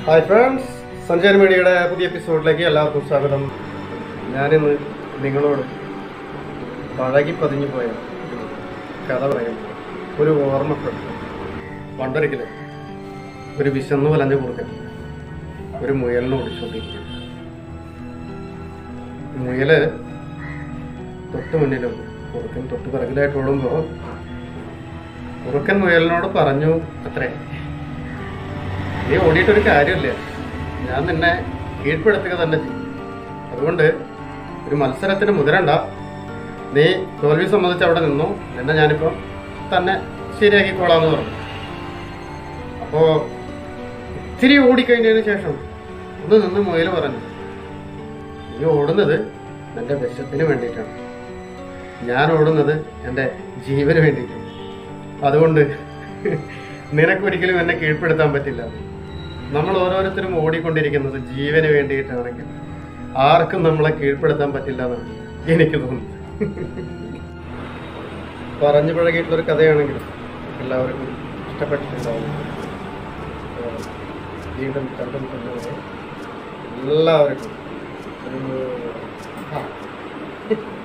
hi friends സഞ്ചാര മീഡിയയുടെ പുതിയ എപ്പിസോഡിലേക്ക് എല്ലാവർക്കും സ്വാഗതം ഞാനിന്ന് നിങ്ങളോട് പഴകി പതിഞ്ഞു പോയ ഒരു കഥ പറയും ഒരു ഓർമ്മപ്പെടുത്തും പണ്ടൊരിക്കലും ഒരു വിശന്നു വലഞ്ഞു കൊടുക്കൻ ഒരു മുയലിനെ ഓടിച്ചുകൊണ്ടിരിക്കും മുയല് തൊട്ട് മുന്നിലും കുറുക്കൻ തൊട്ട് പിറകിലായിട്ട് ഓടുമ്പോൾ കുറുക്കൻ മുയലിനോട് പറഞ്ഞു അത്രേ നീ ഓടിയിട്ടൊരു കാര്യമില്ല ഞാൻ നിന്നെ കീഴ്പ്പെടുത്തുക തന്നെ ചെയ്യും അതുകൊണ്ട് ഒരു മത്സരത്തിന് മുതിരണ്ട നീ തോൽവി സംബന്ധിച്ച് അവിടെ നിന്നു നിന്നെ ഞാനിപ്പോൾ തന്നെ ശരിയാക്കിക്കോളാന്ന് പറഞ്ഞു അപ്പോൾ ഇത്തിരി ഓടിക്കഴിഞ്ഞതിന് ശേഷം ഒന്ന് നിന്ന് മുയൽ പറഞ്ഞു നീ ഓടുന്നത് എൻ്റെ വിശത്തിന് വേണ്ടിയിട്ടാണ് ഞാൻ ഓടുന്നത് എൻ്റെ ജീവന് വേണ്ടിയിട്ടാണ് അതുകൊണ്ട് നിനക്കൊരിക്കലും എന്നെ കീഴ്പ്പെടുത്താൻ പറ്റില്ല നമ്മൾ ഓരോരുത്തരും ഓടിക്കൊണ്ടിരിക്കുന്നത് ജീവന് വേണ്ടിയിട്ടാണെങ്കിൽ ആർക്കും നമ്മളെ കീഴ്പ്പെടുത്താൻ പറ്റില്ല എന്നാണ് എനിക്ക് തോന്നുന്നത് പറഞ്ഞു പഴകിയിട്ടുള്ളൊരു കഥയാണെങ്കിൽ എല്ലാവർക്കും ഇഷ്ടപ്പെട്ടിട്ടുണ്ടാവും അപ്പോൾ വീണ്ടും കണ്ടുമുട്ടുന്നത് എല്ലാവർക്കും ഒരു ആ